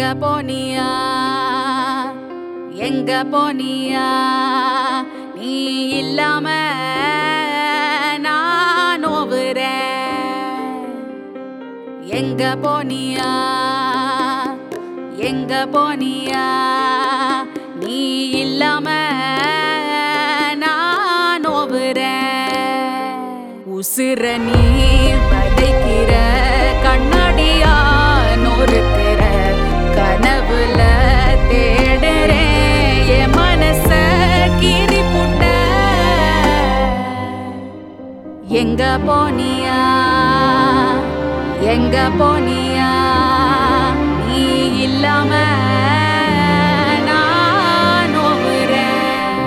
போனியா எங்க போனியா நீ இல்லாம நான் நோவுறேன் எங்க போனியா எங்க போனியா நீ இல்லாம நான் நோவுறேன் உசுர நீ வதைக்கிற கண்ணாடியா நொறுக்கிற கனவுல தேடுறேன் என் மனச கீறி புட்ட எங்க போனியா எங்க போனியா நீ இல்லாம நான் நோவுறேன்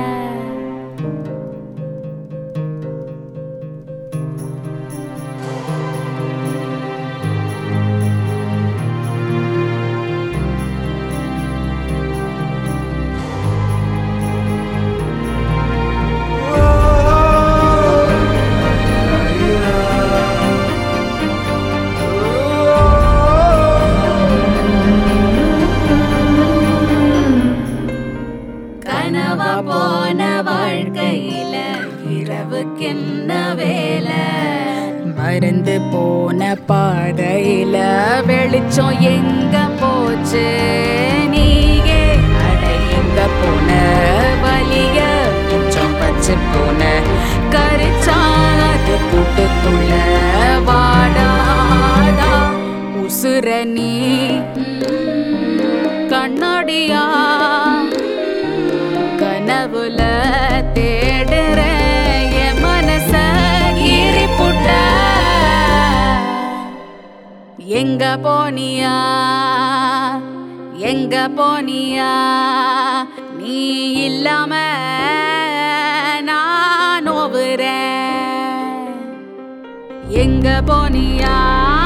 கனவா போன வாழ்க்கையில இரவுக்கென்ன வேலை மறந்து போன பாதையில வெளிச்சம் எங்க போச்சு நீயே அட எங்க போன வலிய மிச்சம் பச்சு போன கரிச்சாது கூட்டுக்குள்ள வாடாதா உசுர நீ கண்ணாடியா கனவுல தேடுற என் மனச கீறி புட்ட எங்க போனியா எங்க போனியா நீ இல்லாம நான் நோவுறேன் எங்க போனியா